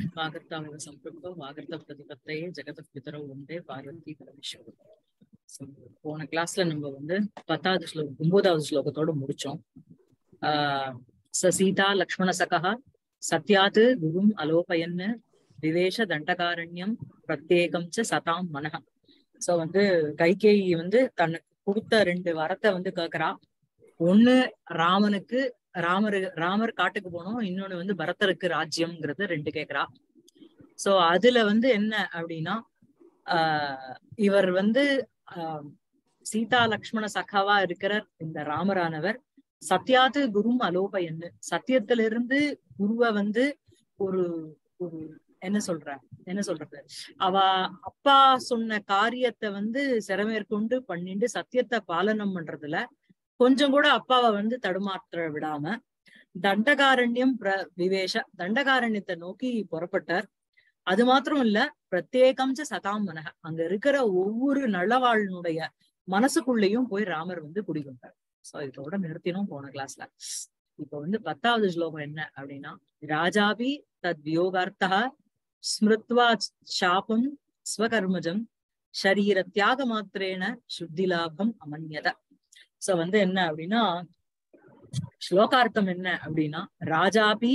वागर्तामिव सम्पृक्तो वागर्तप्रतिपत्तये ஜெகதப் பிதரோ வந்தே Parvati Parameswaran So, போன கிளாஸ்ல நம்ம வந்து பத்தாவது ஸ்லோகம் ஒன்பதாவது ஸ்லோகத்தோட முடிச்சோம் ஆஹ் ச சீதா லக்ஷ்மண சகா சத்யாத் குரும் அலோபயன்னு விவேஷ தண்டகாரண்யம் பிரத்யேகம் ச சதாம் மனஹ சோ வந்து கைகேயி வந்து தனக்கு கொடுத்த ரெண்டு வரத்தை வந்து கேக்குறா ஒண்ணு ராமனுக்கு ராமர் ராமர் காட்டுக்கு போனோம் இன்னொன்னு வந்து பரதருக்கு ராஜ்யம்ங்கிறது ரெண்டு கேக்குறா சோ அதுல வந்து என்ன அப்படின்னா ஆஹ் இவர் வந்து ஆஹ் சீதா லக்ஷ்மண சகாவா இருக்கிற இந்த ராமரானவர் சத்யாது குரும் அலோபயன்னு சத்தியத்திலிருந்து குருவை வந்து ஒரு ஒரு என்ன சொல்ற என்ன சொல்றது அவ அப்பா சொன்ன காரியத்தை வந்து சிறமேற்கொண்டு பண்ணிட்டு சத்தியத்தை பாலனம் பண்றதுல கொஞ்சம் கூட அப்பாவை வந்து தடுமாற்ற விடாம தண்டகாரண்யம் பிர விவேஷ தண்டகாரண்யத்தை நோக்கி புறப்பட்டார் அது மாத்திரம் இல்ல பிரத்யேகம் சதாம் மனக அங்க இருக்கிற ஒவ்வொரு நல்லவாழனுடைய மனசுக்குள்ளேயும் போய் ராமர் வந்து குடிகொண்டார் சோ இதோட நிறுத்தினோம் போன கிளாஸ்ல இப்ப வந்து பத்தாவது ஸ்லோகம் என்ன அப்படின்னா ராஜாபி தத் வியோகார்த்தா ஸ்மிருத்வா சாபம் ஸ்வகர்மஜம் ஷரீர தியாக மாத்திரேன சுத்தி லாபம் அமன்யத சோ வந்து என்ன அப்படின்னா ஸ்லோகார்த்தம் என்ன அப்படின்னா ராஜாபி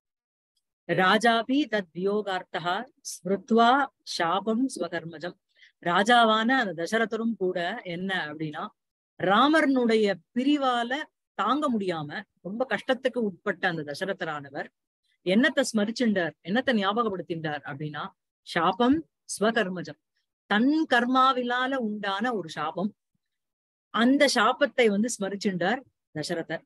ராஜாபி தத் வியோகார்த்தா ஸ்மிருத்வா சாபம் ஸ்வகர்மஜம் ராஜாவான அந்த தசரதரும் கூட என்ன அப்படின்னா ராமர்னுடைய பிரிவால தாங்க முடியாம ரொம்ப கஷ்டத்துக்கு உட்பட்ட அந்த தசரதரானவர் என்னத்தை ஸ்மரிச்சுண்டார் என்னத்தை ஞாபகப்படுத்தின்றார் அப்படின்னா சாபம் ஸ்வகர்மஜம் தன் கர்மாவிலால உண்டான ஒரு சாபம் அந்த சாபத்தை வந்து ஸ்மரிச்சுண்டார் தசரதர்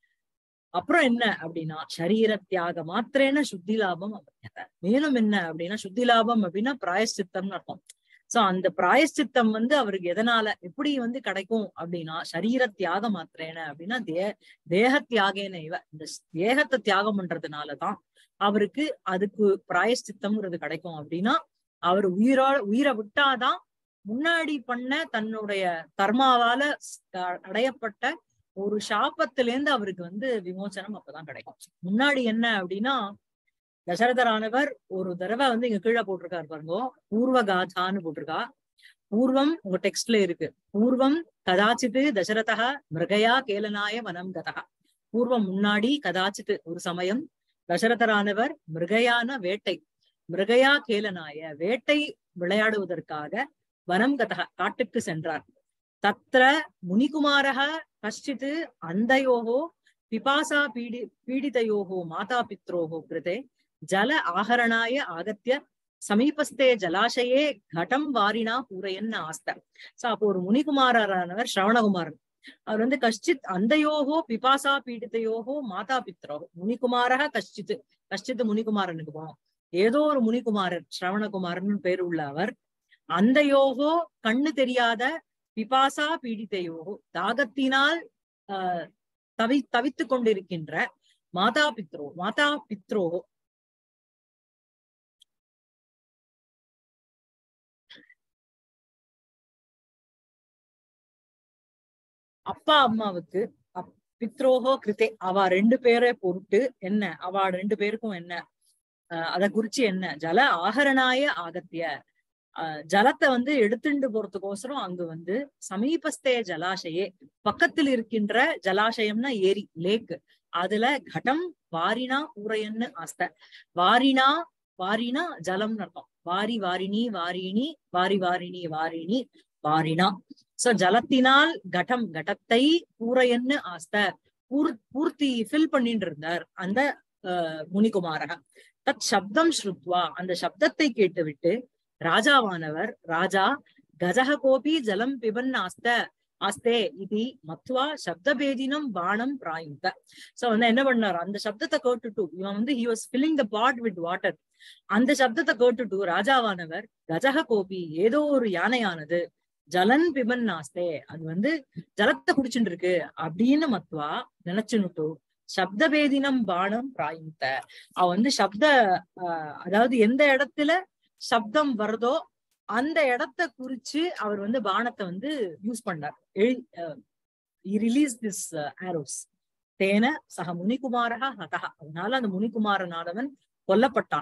அப்புறம் என்ன அப்படின்னா சரீர தியாக மாத்திரேன சுத்தி லாபம் அப்படிங்கிறார் மேலும் என்ன அப்படின்னா சுத்தி லாபம் அப்படின்னா பிராயஷ்சித்தம்னு அர்த்தம் சோ அந்த பிராயஷ்சித்தம் வந்து அவருக்கு எதனால எப்படி வந்து கிடைக்கும் அப்படின்னா சரீர தியாக மாத்திரேன அப்படின்னா தே தேக தியாகேன இவ இந்த தேகத்தை தியாகம் பண்றதுனாலதான் அவருக்கு அதுக்கு பிராயஷ்சித்தம்ங்கிறது கிடைக்கும் அப்படின்னா அவர் உயிரோ உயிரை விட்டாதான் முன்னாடி பண்ண தன்னுடைய கர்மாவால அடையப்பட்ட ஒரு சாபத்திலேருந்து அவருக்கு வந்து விமோசனம் அப்பதான் கிடைக்கும் முன்னாடி என்ன அப்படின்னா தசரதரானவர் ஒரு தடவை வந்து இங்க கீழே போட்டிருக்காரு பாருங்க பூர்வ காதான்னு போட்டிருக்கா பூர்வம் உங்க டெக்ஸ்ட்ல இருக்கு பூர்வம் கதாச்சித்து தசரதா மிருகயா கேலனாய வனம் கதா பூர்வம் முன்னாடி கதாச்சித்து ஒரு சமயம் தசரதரானவர் மிருகையான வேட்டை மிருகையா கேலனாய வேட்டை விளையாடுவதற்காக வனம் கதக காட்டுக்கு சென்றார் தத்ர முனிகுமாரக கஷ்டித் அந்தயோகோ பிபாசா பீடி பீடிதயோகோ மாதா பித்ரோகோ கிருதே ஜல ஆகரணாய ஆகத்திய சமீபஸ்தே ஜலாசயே கடம் வாரினா பூரையன் ஆஸ்த சோ அப்போ ஒரு முனிகுமாரரானவர் ஸ்ரவணகுமாரன் அவர் வந்து கஷ்டித் அந்தயோகோ பிபாசா பீடிதையோகோ மாதா பித்ரோகோ முனிகுமாரக கஷ்டித் கஷ்டித் முனிகுமாரனுக்கு போனோம் ஏதோ ஒரு முனிகுமாரர் ஸ்ரவணகுமாரன் பேர் உள்ள அவர் அந்த யோகோ கண்ணு தெரியாத பிபாசா பீடித்தையோகோ தாகத்தினால் ஆஹ் தவி தவித்து கொண்டிருக்கின்ற மாதா பித்ரோ மாதா பித்ரோ அப்பா அம்மாவுக்கு பித்ரோகோ கிருத்தே அவ ரெண்டு பேரை பொருட்டு என்ன அவ ரெண்டு பேருக்கும் என்ன அத குறிச்சு என்ன ஜல ஆகரணாய ஆகத்திய ஜலத்தை வந்து எடுத்துட்டு போறதுக்கோசரம் அங்கு வந்து சமீபஸ்தே ஜலாசயே பக்கத்தில் இருக்கின்ற ஜலாசயம்னா ஏரி லேக் அதுல கடம் வாரினா பூரையன்னு ஆஸ்த வாரினா வாரினா ஜலம்னு அர்த்தம் வாரி வாரிணி வாரிணி வாரி வாரிணி வாரிணி வாரினா சோ ஜலத்தினால் கடம் கடத்தை பூரையன்னு ஆஸ்த பூர் பூர்த்தி ஃபில் பண்ணிட்டு இருந்தார் அந்த முனிகுமாரக தத் சப்தம் ஸ்ருத்வா அந்த சப்தத்தை கேட்டுவிட்டு ராஜாவானவர் ராஜா கஜக கோபி ஜலம் பிபன் ஆஸ்த ஆஸ்தே இது மத்வா சப்தபேதினம் பானம் பிராயுந்த சோ வந்து என்ன பண்ணாரு அந்த சப்தத்தை கேட்டுட்டு இவன் வந்து he was filling the pot with water அந்த சப்தத்தை கேட்டுட்டு ராஜாவானவர் கஜக கோபி ஏதோ ஒரு யானையானது ஜலன் பிபன் ஆஸ்தே அது வந்து ஜலத்தை குடிச்சுட்டு இருக்கு அப்படின்னு மத்வா நினைச்சுனுட்டு சப்தபேதினம் பானம் பிராயுந்த அவ வந்து சப்த அதாவது எந்த இடத்துல சப்தம் வருதோ அந்த இடத்த குறிச்சு அவர் வந்து பானத்தை வந்து யூஸ் பண்ணார் ரிலீஸ் திஸ் ஆரோஸ் தேன சக முனிகுமாரகா ஹதா அதனால அந்த முனிகுமாரனானவன் கொல்லப்பட்டான்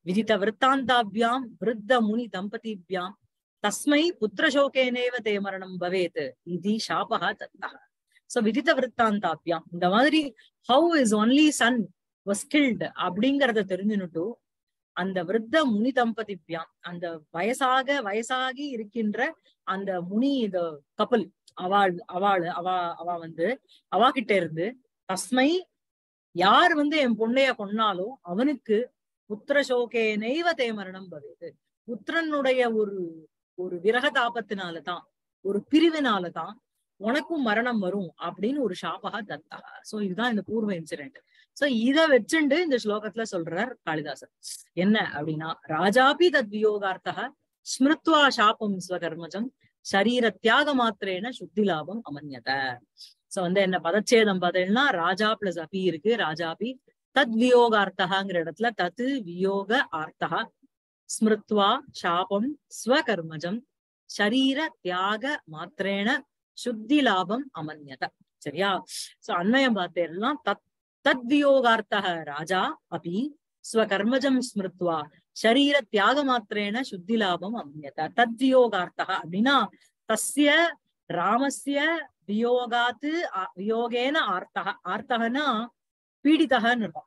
விதித்த விற்த்தாந்தாபியாம் விருத்த முனி தம்பதிபியாம் தஸ்மை புத்திரசோகேனேவ தே மரணம் பவேத் இது சாபகா தத்தா சோ விதித்த விற்த்தாந்தாபியாம் இந்த மாதிரி how is only son was killed அப்படிங்கறத தெரிஞ்சுனுட்டு அந்த விருத்த முனி தம்பதிபியாம் அந்த வயசாக வயசாகி இருக்கின்ற அந்த முனி இந்த கப்பல் அவள் அவள் அவ அவ வந்து அவா கிட்ட இருந்து தஸ்மை யார் வந்து என் பொண்ணைய கொன்னாலோ அவனுக்கு புத்திர சோகே நெய்வ தேமரணம் பவேது புத்திரனுடைய ஒரு ஒரு விரக தாபத்தினாலதான் ஒரு பிரிவினாலதான் உனக்கும் மரணம் வரும் அப்படின்னு ஒரு சாபகா தத்தா சோ இதுதான் இந்த பூர்வ இன்சிடென்ட் சோ இத வச்சுண்டு இந்த ஸ்லோகத்துல சொல்றார் காளிதாசர் என்ன அப்படின்னா ராஜாபி தத் வியோகார்த்தக ஸ்மிருத்வா சாபம் ஸ்வகர்மஜம் சரீர தியாக மாத்திரேன சுத்தி லாபம் அமன்யத சோ வந்து என்ன பதச்சேதம் பார்த்தீங்கன்னா ராஜா பிளஸ் அபி இருக்கு ராஜாபி தத் வியோகார்த்தகாங்கிற இடத்துல தத்து வியோக ஆர்த்தகா ஸ்மிருத்வா சாபம் ஸ்வகர்மஜம் சரீர தியாக மாத்திரேன சுத்தி லாபம் அமன்யத சரியா சோ அன்வயம் பார்த்தேன்னா தத் தத் வியோகார்த்தக ராஜா அபி ஸ்வகர்மஜம் ஸ்மிருத்வா சரீர தியாக மாத்திரேன சுத்தி லாபம் அமன்யத தத் வியோகார்த்தக அப்படின்னா தஸ்ய ராமஸ்ய வியோகாத்து ஆ- வியோகேன ஆர்த்தக ஆர்த்தகனா பீடிதகன்னு இருக்கும்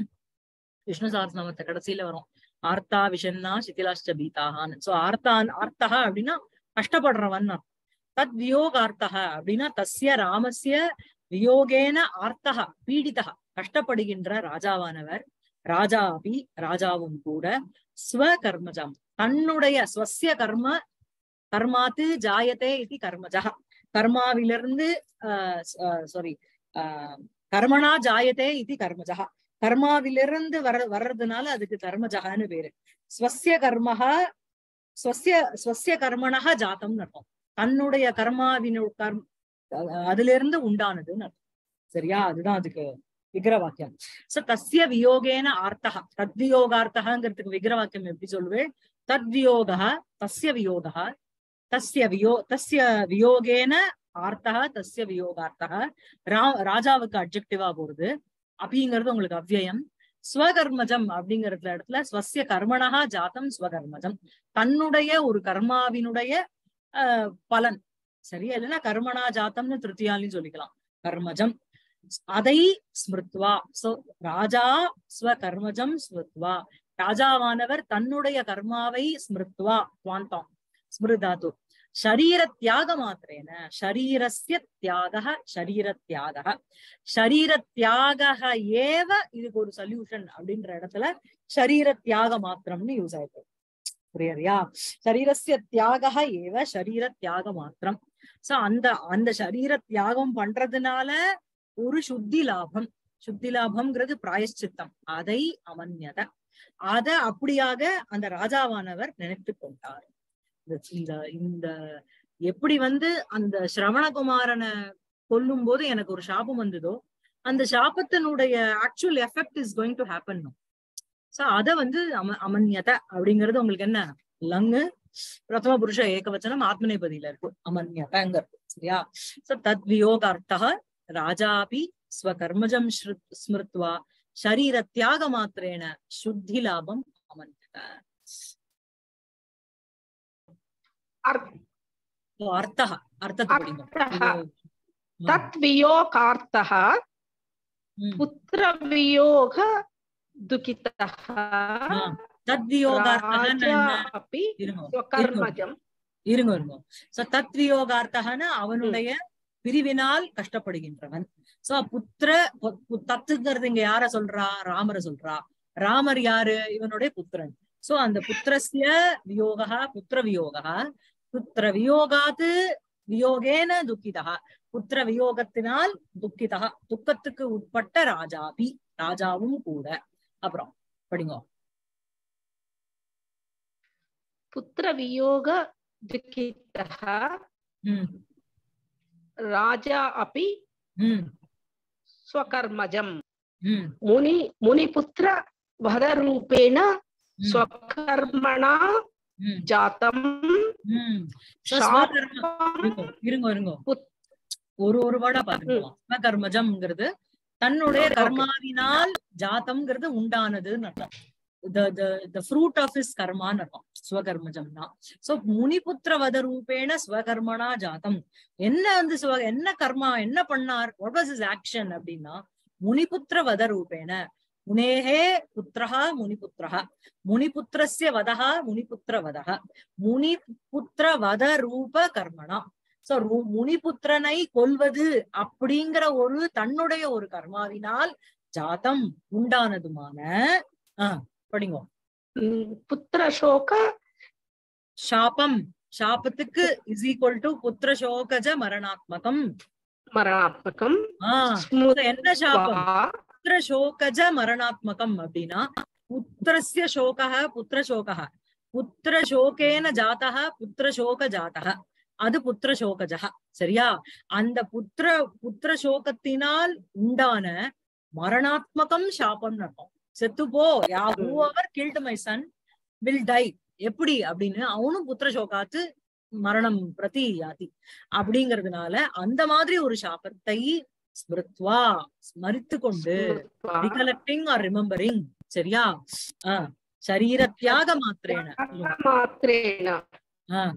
விஷ்ணு சஹஸ்ரநாமத்தை கடைசியில வரும் ஆர்த்தா விஷன்னா சிதிலாஷ்ட பீதாகான்னு சோ ஆர்த்தான் ஆர்த்தக அப்படின்னா கஷ்டப்படுறவன் அர்த்தம். தத் வியோகார்த்தக அப்படின்னா தஸ்ய ராமஸ்ய வியோகேன ஆர்த்தக பீடிதக கஷ்டப்படுகின்ற ராஜாவானவர் ராஜா அபி ராஜாவும் கூட ஸ்வகர்மஜம் தன்னுடைய ஸ்வசிய கர்ம கர்மாத்து ஜாயத்தே இது கர்மஜா கர்மாவிலிருந்து சாரி கர்மனா ஜாயத்தே இது கர்மஜா கர்மாவிலிருந்து வர வர்றதுனால அதுக்கு கர்மஜகான்னு பேரு ஸ்வசிய கர்மஹ ஸ்வசிய ஸ்வசிய கர்மணக ஜாத்தம்னு அர்த்தம் தன்னுடைய கர்மாவினு கர்ம அதுல இருந்து உண்டானதுன்னு அர்த்தம் சரியா அதுதான் அதுக்கு விக்கிரவாக்கியம் சோ தஸ்ய வியோகேன ஆர்த்தக தத்வியோகார்த்தகங்கிறதுக்கு விக்கிரவாக்கியம் எப்படி சொல்லுவேன் தத்வியோக தஸ்ய வியோக தஸ்ய வியோ தஸ்ய வியோகேன ஆர்த்தக தஸ்ய வியோகார்த்தக ரா ராஜாவுக்கு அப்ஜெக்டிவா போறது அப்படிங்கிறது உங்களுக்கு அவ்வியம் ஸ்வகர்மஜம் அப்படிங்கறதுல இடத்துல ஸ்வசிய கர்மணகா ஜாத்தம் ஸ்வகர்மஜம் தன்னுடைய ஒரு கர்மாவினுடைய ஆஹ் பலன் சரியா இல்லைன்னா கர்மணா ஜாத்தம்னு திருத்தியாலையும் சொல்லிக்கலாம் கர்மஜம் அதை ஸ்மிருத்வா சோ ராஜா ஸ்வகர்மஜம் ஸ்மிருத்வா ராஜாவானவர் தன்னுடைய கர்மாவை ஸ்மிருத்வா துவாந்தம் ஸ்மிருதாது ஷரீர தியாக மாத்திரேன ஷரீரஸ்ய தியாக ஷரீர தியாக ஷரீர தியாக ஏவ இதுக்கு ஒரு சொல்யூஷன் அப்படின்ற இடத்துல ஷரீர தியாக மாத்திரம்னு யூஸ் ஆயிருக்கு புரியுறியா ஷரீரஸ்ய தியாக ஏவ ஷரீர தியாக மாத்திரம் சோ அந்த அந்த ஷரீர தியாகம் பண்றதுனால ஒரு சுத்தி லாபம் சுத்தி லாபம்ங்கிறது பிராயஷ்சித்தம் அதை அமன்யத அத அப்படியாக அந்த ராஜாவானவர் நினைத்து கொண்டார் இந்த- இந்த இந்த எப்படி வந்து அந்த சிரவணகுமாரனை கொல்லும் போது எனக்கு ஒரு சாபம் வந்ததோ அந்த சாபத்தினுடைய actual effect is going to happen so அத வந்து அம அமன்யத அப்படிங்கிறது உங்களுக்கு என்ன லங்கு பிரதம புருஷ ஏகவச்சனம் ஆத்மநேபதியில இருக்கு அமன்யதங்கிறது சரியா சோ தத் வியோகார்த்தக ராஜாபி ஸ்வகர்மஜம் ஸ்ருத்- ஸ்மிருத்வா ஷரீர தியாக மாத்திரேன சுத்தி லாபம் அமன்யத அர்த்த- So, அர்த்தः அர்த்தத்தை படிங்க அர்த்தः. இது- தத் வியோகார்த்தः ம். புத்திரவியோக துக்கிதः ஆ, தத்வியோகார்த்தகன்னு ராஜா என்ன? அப்பி இருங்க ஸ்வகர்மஜம் இருங்க இருங்க சோ தத்வியோகார்த்தகன அவனுடைய பிரிவினால் கஷ்டப்படுகின்றவன் சோ புத்திர பு- பு- தத்துங்கிறது இங்க யார சொல்றா ராமர சொல்றா ராமர் யாரு இவனுடைய புத்திரன் சோ அந்த புத்திரஸ்ய வியோகா புத்திர வியோகா புத்திர வியோகாத்து வியோகேன துக்கிதா புத்திர வியோகத்தினால் துக்கிதா துக்கத்துக்கு உட்பட்ட ராஜாபி ராஜாவும் கூட அப்புறம் படிங்க புத்திரவியோக துக்கிதः ம் ராஜா அப்பி ம் ஸ்வகர்மஜம் ம் முனி முனிபுத்திர வதரூபேண ம். ஸ்வகர்மணா ம் ஜாத்தம் ம் So, ஸ்வகர்ம சாபம் இருங்க இருங்க இருங்க புத்- ஒரு ஒரு வேர்டா பாத்துக்கலாம் ஸ்வகர்மஜம்ங்கிறது தன்னுடைய Okay. கர்மாவினால் ஜாத்தம்ங்கிறது உண்டானதுன்னு அர்த்தம் the the the fruit of his கர்மான்னு இருக்கும் ஸ்வகர்மஜம்னா சோ முனிபுத்திர வத ரூபேண ஸ்வகர்மனா ஜாதம் என்ன வந்து சிவ என்ன கர்மா என்ன பண்ணார் வாட் வாஸ் இஸ் ஆக்ஷன் அப்படின்னா முனிபுத்திர வத ரூபேண முனேகே புத்திரஹா முனிபுத்திரஹ முனிபுத்திரஸ்ய வதஹ முனிபுத்திர வதஹ முனிபுத்திர வத ரூப கர்மணா சோ முனிபுத்திரனை கொல்வது அப்படிங்கிற ஒரு தன்னுடைய ஒரு கர்மாவினால் ஜாதம் உண்டானதுமான ஆஹ் படிங்க ம், புத்திரசோக சாபம் சாபத்துக்கு இஸ் ஈக்குவல் டு புத்திர சோகஜ மரணாத்மகம் மரணாத்மகம் ஆஹ் ஸ்முத்வா என்ன சாபம் புத்திர சோகஜ மரணாத்மகம் அப்படின்னா புத்திரஸ்ய சோகः புத்திர சோகः புத்திர சோகேன ஜாதः புத்திர சோக ஜாதः அது புத்திர சோகஜः சரியா அந்த புத்திர புத்திர சோகத்தினால் உண்டான மரணாத்மகம் சாபம் நடக்கும் செத்து போ யா whoever killed my son will die எப்படி அப்படின்னு அவனும் புத்திர சோகாத்து மரணம் பிரதி யாதி அப்படிங்கறதுனால அந்த மாதிரி ஒரு சாபத்தை ஸ்மிருத்வா ஸ்மரித்து கொண்டு ரிகலெக்டிங் ஆர் ரிமெம்பரிங் சரியா ஆஹ் சரீர தியாக மாத்திரேன மாத்திரேண ஆஹ்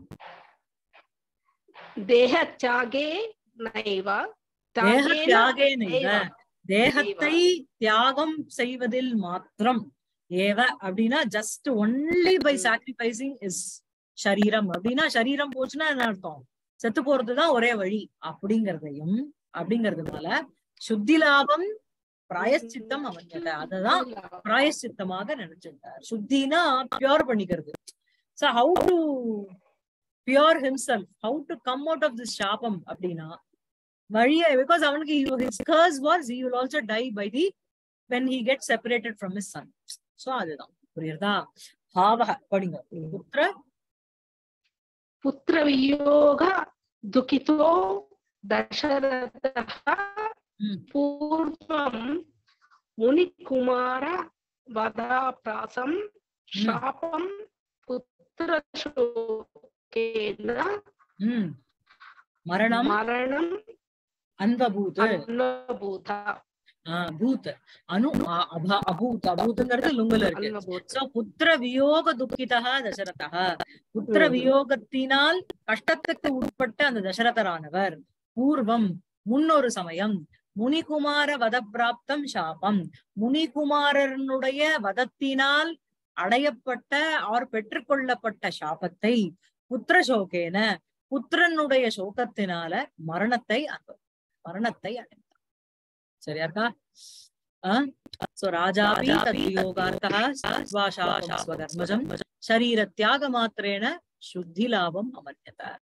தேகத்யாகே நைவ தேக தியாகேன தியாகேனைவ ஏவ. தேகத்தை தியாகம் செய்வதில் மாத்திரம் ஏவ அப்படின்னா just only by sacrificing is சரீரம் அப்படின்னா சரீரம் போச்சுன்னா என்ன அர்த்தம் செத்து போறதுதான் ஒரே வழி அப்படிங்கறதையும் அப்படிங்கறதுனால சுத்தி லாபம் பிராயச்சித்தம் அவன்கிட்ட அததான் பிராயச்சித்தமாக நினைச்சிருந்தார் சுத்தினா பியூர் பண்ணிக்கிறது so how to pure himself how to come out of this சாபம் அப்படின்னா வழிய பிகாஸ் அவனுக்கு his curse was he will also die by the when he gets separated from his son so அதுதான் புரியுறதா பாவக படிங்க புத்திர पुत्रवियोग दुःखितो दशरथः ம், पूर्वं मुनिकुमार वदाप्रासं शापं पुत्रशोकेन ம். மரணம் मरणम् அன்பபூத் अन्वभूत ஆஹ் பூத் அனு அ- அப- அபூத் அபூத்ங்கிறது லுங்குல இருக்கு अन्वभूत சோ புத்திர வியோக துக்கிதா தசரதா புத்திர ம். வியோகத்தினால் கஷ்டத்துக்கு உட்பட்ட அந்த தசரதரானவர் பூர்வம் முன்னொரு சமயம் முனிகுமார வதப்பிராப்தம் சாபம் முனிகுமாரனுடைய வதத்தினால் அடையப்பட்ட அவர் பெற்றுக்கொள்ளப்பட்ட சாபத்தை புத்திர சோகேன புத்திரனுடைய சோகத்தினால மரணத்தை அனுபவி மரணத்தை அடைந்தார் சரியா இருக்கா ஆஹ் சோ ராஜாபி தத்யோகார்த்தः ஸ்வா சாபம் ஸ்வகர்மஜம் சரீர தியாக மாத்திரேன சுத்தி லாபம் அமர்யத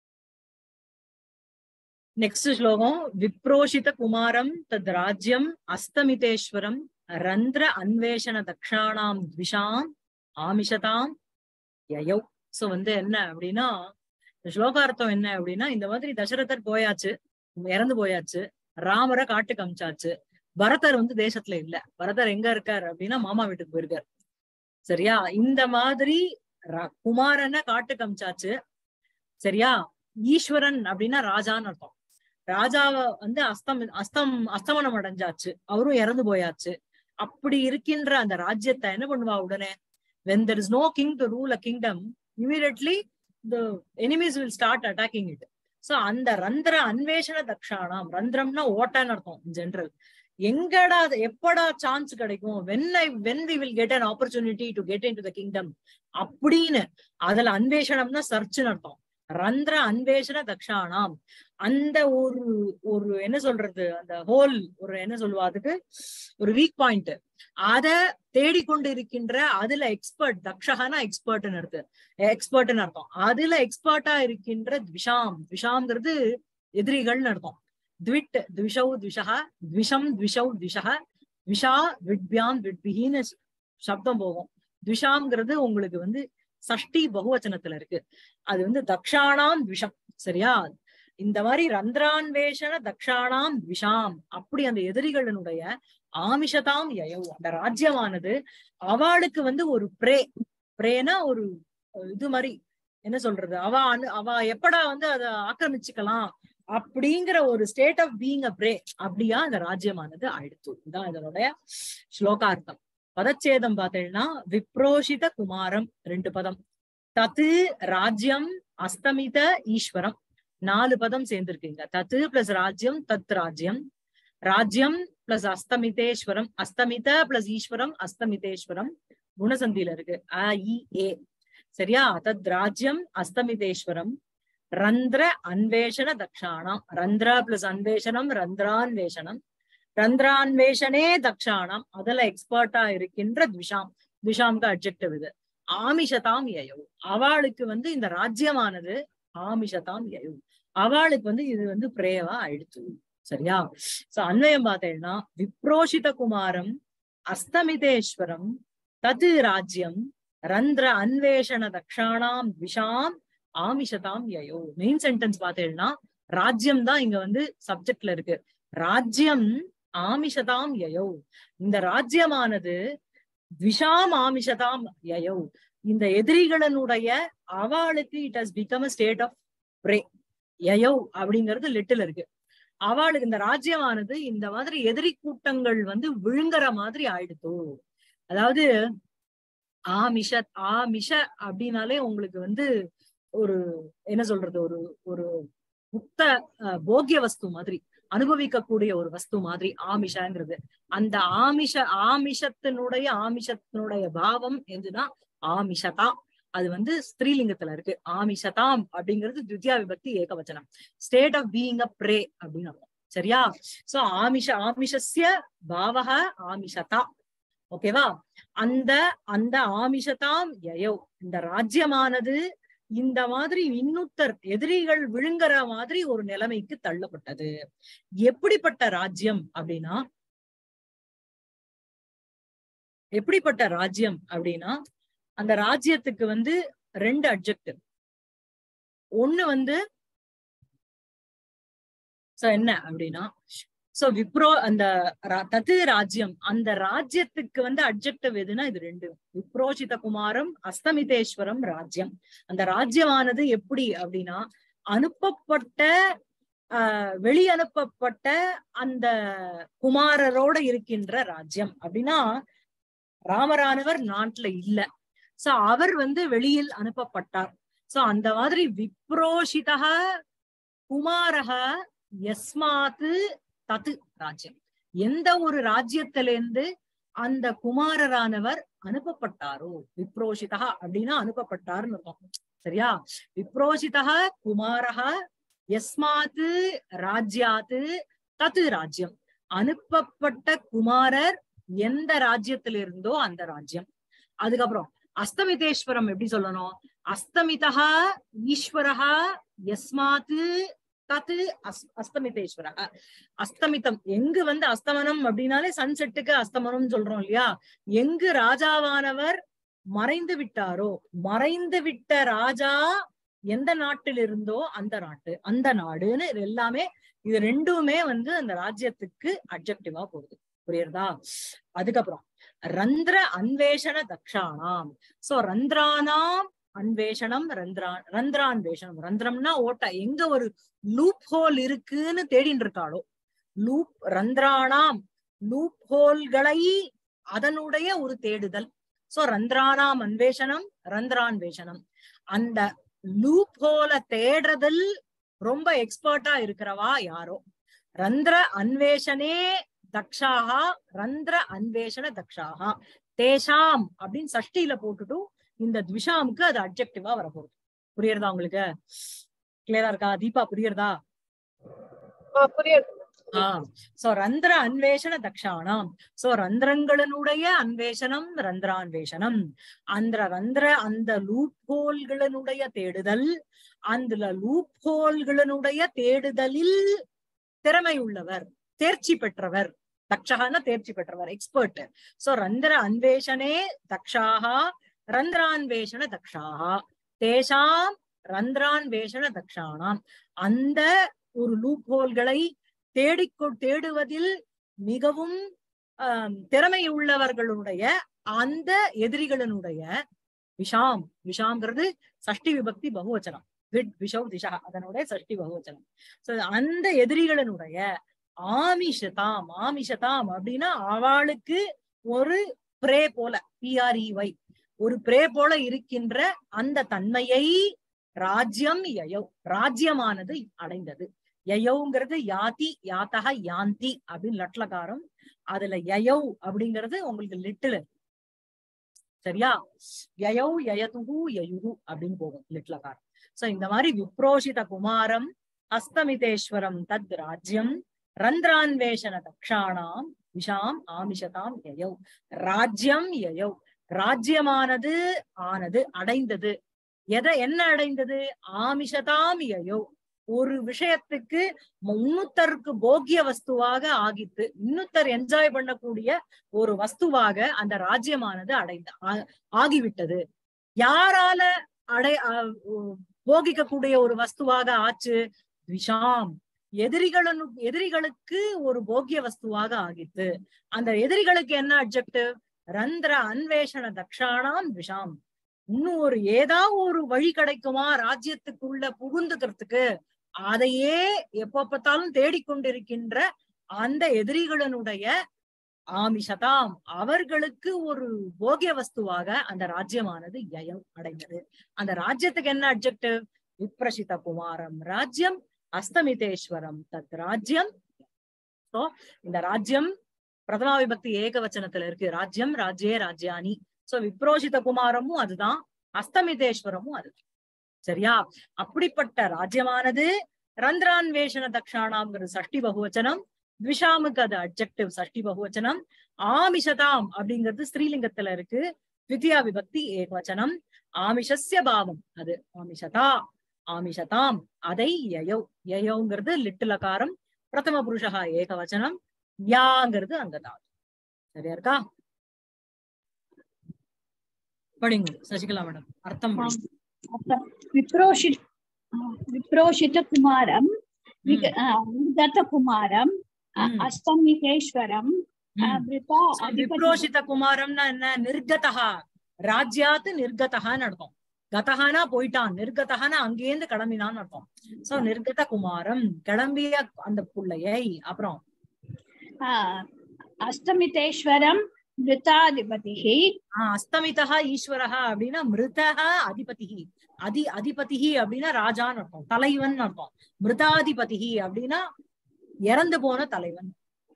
நெக்ஸ்ட் ஸ்லோகம் விப்ரோஷித குமாரம் தத் ராஜ்யம் அஸ்தமிதேஸ்வரம் ரந்திர அன்வேஷண தக்ஷாணாம் த்விஷாம் ஆமிஷதாம் யயௌ சோ வந்து என்ன அப்படின்னா இந்த ஸ்லோகார்த்தம் என்ன அப்படின்னா இந்த மாதிரி தசரதர் போயாச்சு இறந்து போயாச்சு ராமரை காட்டுக்கு அமிச்சாச்சு பரதர் வந்து தேசத்துல இல்ல பரதர் எங்க இருக்கார் அப்படின்னா மாமா வீட்டுக்கு போயிருக்கார் சரியா இந்த மாதிரி ர- குமாரனை காட்டுக்கு அமிச்சாச்சு சரியா ஈஸ்வரன் அப்படின்னா ராஜான்னு அர்த்தம் ராஜாவை வந்து அஸ்தம் அஸ்தம் அஸ்தமனம் அடைஞ்சாச்சு அவரும் இறந்து போயாச்சு அப்படி இருக்கின்ற அந்த ராஜ்யத்தை என்ன பண்ணுவா உடனே when there is no king to rule a kingdom immediately the enemies will start attacking it so அந்த ரந்திர அன்வேஷண தக்ஷானாம் ரந்திரம்னா ஓட்டான்னு அர்த்தம் ஜென்ரல் எங்கடா அது- எப்படா சான்ஸ் கிடைக்கும் when I when we will get an opportunity to get into the kingdom அப்படின்னு அதுல அன்வேஷணம்னா சர்ச்னு அர்த்தம் ரந்திர அன்வேஷண தக்ஷானாம் அந்த ஒரு ஒரு என்ன சொல்றது அந்த ஹோல் ஒரு என்ன சொல்லுவா அதுக்கு ஒரு வீக் பாயிண்ட் அத தேடிக்கொண்டு இருக்கின்ற அதுல எக்ஸ்பர்ட் தக்ஷகனா எக்ஸ்பர்ட்னு இருக்கு எக்ஸ்பர்ட்னு அர்த்தம் அதுல எக்ஸ்பர்ட்டா இருக்கின்ற த்விஷாம் த்விஷாம்ங்கிறது எதிரிகள்னு அர்த்தம் த்விட் த்விஷௌ த்விஷா த்விஷம் த்விஷௌ த்விஷா த்விஷா விட்பியாம் விட்பிஹின்னு சப்தம் போகும் த்விஷாம்ங்கிறது உங்களுக்கு வந்து சஷ்டி பகுவச்சனத்துல இருக்கு அது வந்து தக்ஷானாம் த்விஷம் சரியா இந்த மாதிரி ரந்திரான்வேஷண தக்ஷானாம் த்விஷாம் அப்படி அந்த எதிரிகளினுடைய ஆமிஷதாம் யயவு அந்த ராஜ்யமானது அவளுக்கு வந்து ஒரு பிரே பிரேனா ஒரு இது மாதிரி என்ன சொல்றது அவ அனு- அவ எப்படா வந்து அதை ஆக்கிரமிச்சுக்கலாம் அப்படிங்கிற ஒரு state of being a prey அப்படியா அந்த ராஜ்யமானது ஆயிடுத்து இதுதான் இதனுடைய ஸ்லோகார்த்தம் பதச்சேதம் பார்த்தீங்கன்னா விப்ரோஷித குமாரம் ரெண்டு பதம் தத்து ராஜ்யம் அஸ்தமித ஈஸ்வரம் நாலு பதம் சேர்ந்திருக்கீங்க தத்து பிளஸ் ராஜ்யம் தத் ராஜ்யம் ராஜ்யம் பிளஸ் அஸ்தமிதேஸ்வரம் அஸ்தமித பிளஸ் ஈஸ்வரம் அஸ்தமிதேஸ்வரம் குணசந்தியில இருக்கு அ இ ஏ சரியா தத் ராஜ்யம் அஸ்தமிதேஸ்வரம் ரந்திர அன்வேஷண தக்ஷாணம் ரந்திர பிளஸ் அன்வேஷனம் ரந்திரான்வேஷனம் ரந்திரான்வேஷனே தக்ஷாணம் அதுல எக்ஸ்பர்ட்டா இருக்கின்ற த்விஷாம் த்விஷாம்க்கு அப்ஜெக்டிவ் இது ஆமிஷதாம் யயோ அவளுக்கு வந்து இந்த ராஜ்யமானது ஆமிஷதாம் யயோ அவளுக்கு வந்து இது வந்து பிரேவா ஆயிடுச்சு சரியா சோ அன்வயம் பார்த்தேன்னா விப்ரோஷித குமாரம் அஸ்தமிதேஸ்வரம் தது ராஜ்யம் ரந்திர அன்வேஷண தக்ஷாணாம் விஷாம் ஆமிஷதாம் யயோ மெயின் சென்டென்ஸ் பார்த்தேன்னா ராஜ்யம் தான் இங்க வந்து சப்ஜெக்ட்ல இருக்கு ராஜ்யம் ஆமிஷதாம் யயோ இந்த ராஜ்யமானது விஷாம் ஆமிஷதாம் யயோ இந்த எதிரிகளினுடைய அவளுக்கு it has become a state of prey யயோ அப்படிங்கிறது லிட்டில் இருக்கு அவளுக்கு இந்த ராஜ்யமானது இந்த மாதிரி எதிரி கூட்டங்கள் வந்து விழுங்குற மாதிரி ஆயிடுத்தோ அதாவது ஆமிஷ ஆமிஷ அப்படின்னாலே உங்களுக்கு வந்து ஒரு என்ன சொல்றது ஒரு ஒரு முக்த அஹ், போக்கிய வஸ்து மாதிரி அனுபவிக்கக்கூடிய ஒரு வஸ்து மாதிரி ஆமிஷங்கிறது அந்த ஆமிஷ ஆமிஷத்தினுடைய ஆமிஷத்தினுடைய பாவம் எதுனா ஆமிஷதா அது வந்து ஸ்திரீலிங்கத்துல இருக்கு ஆமிஷதாம் அப்படிங்கிறது துத்தியா விபக்தி ஏகவச்சனம் state of being a prey அப்படின்னு அர்த்தம் சரியா சோ ஆமிஷ ஆமிஷஸ்ய பாவக ஆமிஷதா ஓகேவா அந்த அந்த ஆமிஷதாம் யயோ இந்த ராஜ்யமானது இந்த மாதிரி இன்னுத்தர் எதிரிகள் விழுங்குற மாதிரி ஒரு நிலைமைக்கு தள்ளப்பட்டது எப்படிப்பட்ட ராஜ்யம் அப்படின்னா எப்படிப்பட்ட ராஜ்யம் அப்படின்னா அந்த ராஜ்யத்துக்கு வந்து ரெண்டு அப்ஜெக்டிவ் ஒண்ணு வந்து சோ என்ன அப்படின்னா சோ விப்ரோ அந்த ரா- தத்து ராஜ்யம் அந்த ராஜ்யத்துக்கு வந்து அப்ஜெக்டிவ் எதுனா இது ரெண்டு விப்ரோஷித குமாரம் அஸ்தமிதேஸ்வரம் ராஜ்யம் அந்த ராஜ்யமானது எப்படி அப்படின்னா அனுப்பப்பட்ட ஆஹ் வெளி அனுப்பப்பட்ட அந்த குமாரரோட இருக்கின்ற ராஜ்யம் அப்படின்னா ராமரானவர் நாட்டுல இல்ல சோ அவர் வந்து வெளியில் அனுப்பப்பட்டார் சோ அந்த மாதிரி விப்ரோஷிதக குமாரக எஸ்மாத்து தத்து ராஜ்யம் எந்த ஒரு ராஜ்யத்திலிருந்து அந்த குமாரரானவர் அனுப்பப்பட்டாரோ விப்ரோஷிதா அப்படின்னா அனுப்பப்பட்டார்னு இருக்கும் சரியா விப்ரோஷிதா குமாரக எஸ்மாத்து ராஜ்யாத்து தத்து ராஜ்யம் அனுப்பப்பட்ட குமாரர் எந்த ராஜ்யத்திலிருந்தோ அந்த ராஜ்யம் அதுக்கப்புறம் அஸ்தமிதேஸ்வரம் எப்படி சொல்லணும் அஸ்தமிதா ஈஸ்வரஹா எஸ்மாத்து தத்து அஸ் அஸ்தமிதேஸ்வரஹ அஸ்தமிதம் எங்கு வந்து அஸ்தமனம் அப்படின்னாலே சன்செட்டுக்கு அஸ்தமனம் சொல்றோம் இல்லையா எங்கு ராஜாவானவர் மறைந்து விட்டாரோ மறைந்து விட்ட ராஜா எந்த நாட்டில் இருந்தோ அந்த நாட்டு அந்த நாடுன்னு இது எல்லாமே இது ரெண்டுமே வந்து அந்த ராஜ்யத்துக்கு அப்ஜெக்டிவா போகுது புரியுறதா அதுக்கப்புறம் ரந்திர அன்வேஷண தக்ஷானாம் சோ ரந்திரானாம் அன்வேஷணம் ரந்திரா ரந்திரான்வேஷணம் ரந்திரம்னா ஓட்டை எங்க ஒரு லூப் ஹோல் இருக்குன்னு தேடின்னு இருக்காளோ லூப் ரந்திரானாம் லூப் ஹோல்களை அதனுடைய ஒரு தேடுதல் சோ ரந்திரானாம் அன்வேஷணம் ரந்திரான்வேஷணம் அந்த லூப் ஹோல தேடுறதில் ரொம்ப எக்ஸ்பர்ட்டா இருக்கிறவா யாரோ ரந்திர அன்வேஷனே தக்ஷாகா ரந்திர அன்வேஷண தக்ஷாகா தேஷாம் அப்படின்னு சஷ்டியில போட்டுட்டு இந்த த்விஷாமுக்கு அது அப்ஜெக்டிவா வரப்போகுது புரியுறதா உங்களுக்கு கிளியரா இருக்கா தீபா புரியுறதா புரியுது ஆஹ் சோ ரந்திர அன்வேஷண தக்ஷானாம் சோ ரந்திரங்களினுடைய அன்வேஷனம் ரந்திரான்வேஷனம் அந்த ரந்திர அந்த லூப் ஹோல்களினுடைய தேடுதல் அந்த லூப் ஹோல்களினுடைய தேடுதலில் திறமை உள்ளவர் தேர்ச்சி பெற்றவர் தக்ஷகான தேர்ச்சி பெற்றவர் எக்ஸ்பர்ட் சோ ரந்திர அன்வேஷனே தக்ஷாகா ரந்திரான்வேஷண தக்ஷாகா தேஷாம் ரந்திரான்வேஷண தக்ஷானாம் அந்த ஒரு லூப் ஹோல்களை தேடிக்கொ தேடுவதில் மிகவும் ஆம், திறமை உள்ளவர்களுடைய அந்த எதிரிகளினுடைய விஷாம் விஷாம்ங்கிறது சஷ்டி விபக்தி பகுவச்சனம் விட் விஷவ் திஷா அதனுடைய சஷ்டி பகுவச்சனம் சோ அந்த எதிரிகளினுடைய ஆமிஷதாம் ஆமிஷதாம் அப்படின்னா அவளுக்கு ஒரு பிரே போல பிஆர்இஒய் ஒரு பிரே போல இருக்கின்ற அந்த தன்மையை ராஜ்யம் யயௌ ராஜ்யமானது அடைந்தது யயௌங்கிறது யாதி யாத்தக யாந்தி அப்படின்னு லட்லகாரம் அதுல யயௌ அப்படிங்கிறது உங்களுக்கு லிட்டில் சரியா யயௌ யயதுகு யயுகு அப்படின்னு போகும் லிட்லகாரம் சோ இந்த மாதிரி விப்ரோஷித குமாரம் அஸ்தமிதேஸ்வரம் தத் ராஜ்யம் ரந்திரான்வேஷன தக்ஷாணாம் விஷாம் ஆமிஷதாம் யயௌ ராஜ்யம் யயௌ ராஜ்யமானது ஆனது அடைந்தது எதை என்ன அடைந்தது ஆமிஷதாம் யயௌ ஒரு விஷயத்துக்கு இன்னொருத்தருக்கு போக்கிய வஸ்துவாக ஆகித்து இன்னொருத்தர் என்ஜாய் பண்ணக்கூடிய ஒரு வஸ்துவாக அந்த ராஜ்யமானது அடைந்த ஆ- ஆகிவிட்டது யாரால அடை அ- உ- போகிக்கக்கூடிய ஒரு வஸ்துவாக ஆச்சு விஷாம் எதிரிகளு எதிரிகளுக்கு ஒரு போக்கிய வஸ்துவாக ஆகித்து அந்த எதிரிகளுக்கு என்ன அப்ஜெக்டிவ் ரந்திர அன்வேஷண தக்ஷானாம் விஷாம் இன்னும் ஒரு ஏதா ஒரு வழி கிடைக்குமா ராஜ்யத்துக்குள்ள புகுந்துக்கிறதுக்கு அதையே எப்ப பார்த்தாலும் தேடிக்கொண்டிருக்கின்ற அந்த எதிரிகளினுடைய ஆமிஷதாம் அவர்களுக்கு ஒரு போகிய வஸ்துவாக அந்த ராஜ்யமானது யயம் அடைந்தது அந்த ராஜ்யத்துக்கு என்ன அப்ஜெக்டிவ் விப்ரசித குமாரம் ராஜ்யம் அஸ்தமிதேஸ்வரம் தத் ராஜ்யம் சோ இந்த ராஜ்யம் பிரதமா விபக்தி ஏகவச்சனத்துல இருக்கு ராஜ்யம் ராஜ்யே ராஜ்யானி சோ விப்ரோஷித குமாரமும் அதுதான் அஸ்தமிதேஸ்வரமும் அதுதான் சரியா அப்படிப்பட்ட ராஜ்யமானது ரந்திரான்வேஷண தக்ஷானாம்ங்கிறது சஷ்டி பகுவச்சனம் த்விஷாமுக்கு அது அப்ஜெக்டிவ் சஷ்டி பகுவச்சனம் ஆமிஷதாம் அப்படிங்கிறது ஸ்ரீலிங்கத்துல இருக்கு வித்யா விபக்தி ஏகவச்சனம் ஆமிஷஸ்ய பாவம் அது ஆமிஷதா ஆமிஷதாம் அதை யயௌ யயௌங்கிறது லிட்டிலகாரம் பிரதம புருஷா ஏகவச்சனம் யாங்கிறது அங்க தான் சரியா இருக்கா படிங்க சசிகலா மேடம் அர்த்தம் படிங்க. विप्रोषि विप्रोषितकुमारं विग- अ, विगतकुमारं अ, ம். अस्तमिकेश्वरं अ, ம். वृता So, अधिपति விப்ரோஷித குமாரம்னா என்ன நிர்கதா ராஜ்யாத்து நிர்கதகான்னு அர்த்தம் கதகானா போயிட்டான் நிர்கதகானா அங்கேருந்து கிளம்பினான்னு அர்த்தம் சோ நிர்கத குமாரம் கிளம்பிய அந்த புள்ளையை அப்புறம் अ, अस्तमितेश्वरं वृताधिपतिः ஆஹ் அஸ்தமிதா ஈஸ்வரஹா அப்படின்னா மிருதா அதிபதி அதி அதிபதி அப்படின்னா ராஜான்னு அர்த்தம் தலைவன் அர்த்தம் மிருதாதிபதி அப்படின்னா இறந்து போன தலைவன்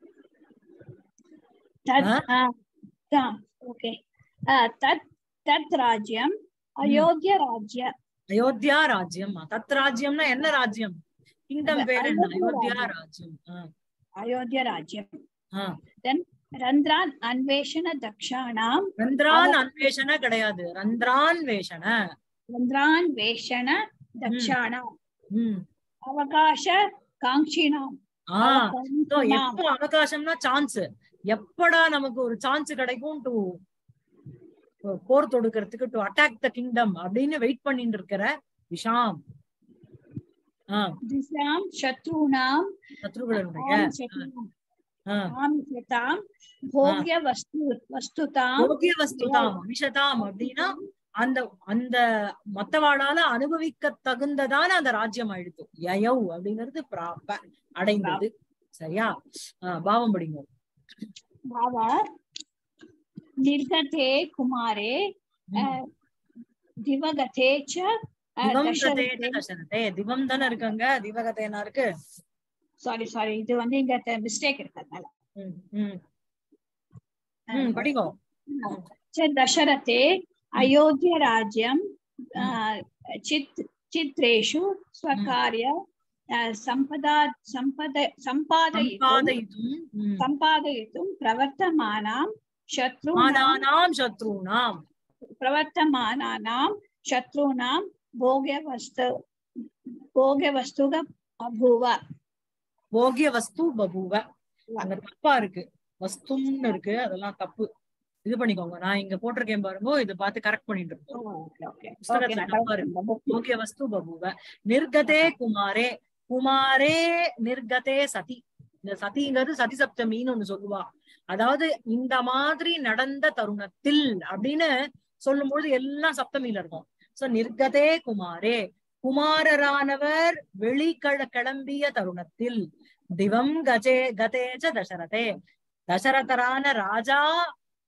तत् अ? अ, ता- ओके अ, तत् तत् राज्यम् अयोध्यराज्य அயோத்தியா ராஜ்யம் தத் ராஜ்யம்னா என்ன ராஜ்யம் கிங்டம் பேர் என்ன அயோத்தியா அயோத்தியா ராஜ்யம் ஆஹ் अयोध्यराज्यम् ஆஹ் रन्ध्रान् अन्वेषणदक्षाणां ரந்திரான் அன்வேஷண கிடையாது ரந்திரான்வேஷண रन्ध्रान्वेषण दक्षाणाम् உம் அவகாச காங்கினாம் ஆஹ் so எப்போ அவகாசம்னா சான்ஸ் எப்படா நமக்கு ஒரு சான்ஸ் கிடைக்கும் டு போர் தொடுக்கிறதுக்கு டு அட்டாக் த கிங்டம் அப்படின்னு வெயிட் பண்ணிட்டு இருக்கிற விஷாம் ஆஹ் திசாம் சத்ருணாம் சத்ருகளுடைய ஆஹ் ஆமிஷதாம் போகிய வஸ்து வஸ்துதாம் யோகிய வஸ்துதாம் அமிஷதாம் அப்படின்னா அந்த அந்த மத்தவாளால அனுபவிக்க தகுந்ததான அந்த ராஜ்யம் ஆயிடுத்து யயவ் அப்படிங்கிறது பிராப்ப அடைந்தது சரியா ஆஹ் பாவம் படிங்க பாவ நிர்கதே குமாரே ம். அஹ், திவகதே ச அஹ், திவம் தசரதே கதேன தசரதே திவம் தானே இருக்காங்க திவகதேனா இருக்கு சாரி சாரி இது வந்து இங்க மிஸ்டேக் இருக்கிறதுனால ம், ம், ம், படிங்கோ च दशरथे अयोध्यराज्यं अ, चित् चित्रेषु स्वकार्य अ, सम्पदा सम्पद सम्पादयितुं சம்பாதயித்தும் ம். सम्पादयितुं प्रवर्तमानां शत्रूणां மானானாம் சத்ருணாம் प्रवर्तमानानां शत्रूणां भोग्यवस्तु भोग्यवस्तुग अभूव போகிய வஸ்து பபுவ அங்க தப்பா இருக்கு வஸ்துன்னு இருக்கு அதெல்லாம் தப்பு இது பண்ணிக்கோங்க நான் இங்க போட்டிருக்கேன் பாருங்க இதை பார்த்து கரெக்ட் பண்ணிட்டு இருக்கோம் ஓகே ஓகே புஸ்தகத்துல தப்பா இருக்கு போகிய வஸ்து பபுவ நிர்கதே குமாரே குமாரே நிர்கதே சதி இந்த சதிங்கிறது சதி சப்தமின்னு ஒண்ணு சொல்லுவா அதாவது இந்த மாதிரி நடந்த தருணத்தில் அப்படின்னு சொல்லும்பொழுது எல்லாம் சப்தமியில இருக்கும் சோ நிர்கதே குமாரே குமாரரானவர் வெளிக்கட கிளம்பிய தருணத்தில் திவம் கஜே கதேஜ தசரதே தசரதரான ராஜா